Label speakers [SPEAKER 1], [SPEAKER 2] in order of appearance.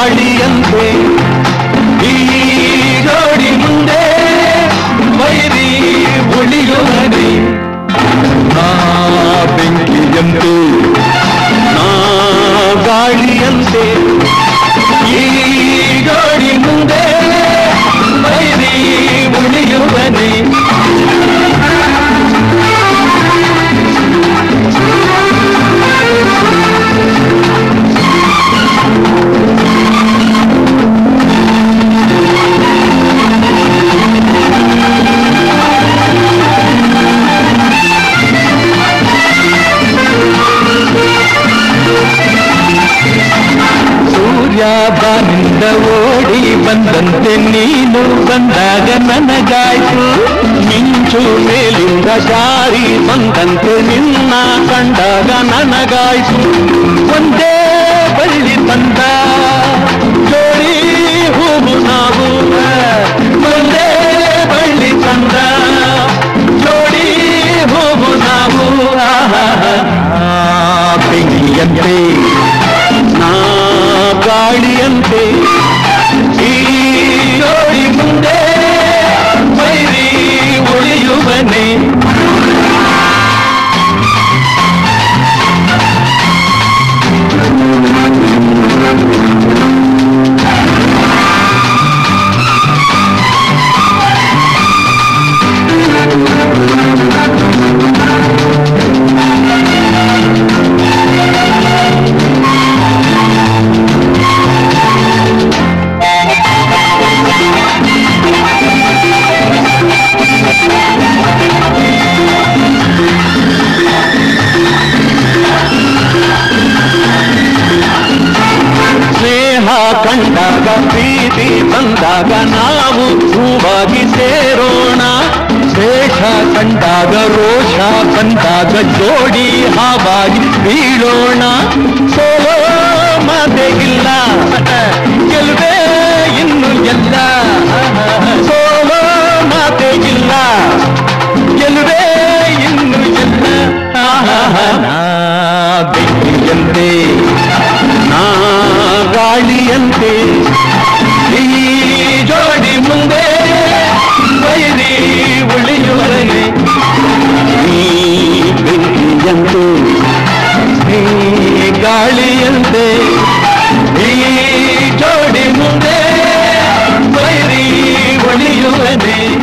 [SPEAKER 1] ಗಾಳಿಯಂತೆ ಈ ಜೋಡಿ ಮುಂದೆ ವೈರಿ ಉಳಿಯುವನೆ ನಾ ಬೆಂಕಿಯಂತೆ ನಾ ಗಾಳಿಯಂತೆ ಈ ಜೋಡಿ ಮುಂದೆ ವೈರಿ ಉಳಿಯುವನೆ ಸೂರ್ಯ ಬಾನಿಂದ ಓಡಿ ಬಂದಂತೆ ನೀನು ಬಂದಾಗ ನನಗಾಯ್ತು ಮಿಂಚು ಮೇಲಿಂದ ಜಾರಿ ಬಂದಂತೆ ನಿನ್ನ ಕಂಡಾಗ ನನಗಾಯ್ತು ಒಂದೇ ಬಳ್ಳಿ ತಂದ ಜೋಡಿ ಹೂವು ನಾವು ಒಂದೇ ಬಳ್ಳಿ ತಂದ ಜೋಡಿ ಹೂವು ನಾವು ಆಹಾ, ಬೆಂಕಿಯಂತೆ ನಾ ಗಾಳಿಯಂತೆ ಈ ಜೋಡಿ ಮುಂದೆ ವೈರಿ ಉಳಿಯುವನೆ ಸ್ನೇಹ ಕಂಡಾಗ ಪ್ರೀತಿ ಬಂದಾಗ ನಾವು ಹೂವಾಗಿ ಸೇರೋಣ ದ್ವೇಷ ಕಂಡಾಗ ರೋಷ ಬಂದಾಗ ಜೋಡಿ ಹಾವಾಗಿ ಬೀಳೋಣ ಸೋಲೋ ಮಾತೆ ಇಲ್ಲ ಗೆಲುವೆ ಇನ್ನು ಎಲ್ಲ ಸೋಲೋ ಮಾತೆ ಇಲ್ಲ ಗೆಲುವೆ ಇನ್ನು ಎಲ್ಲ ನಾ ಬೆಂಕಿಯಂತೆ ನಾ ಗಾಳಿಯಂತೆ ಈ ಜೋಡಿ ಮುಂದೆ ವೈರಿ ಉಳಿಯುವನೆ ಈ ಬೆಂಕಿಯಂತೆ ಈ ಗಾಳಿಯಂತೆ ಈ ಜೋಡಿ ಮುಂದೆ ವೈರಿ ಉಳಿಯುವನೆ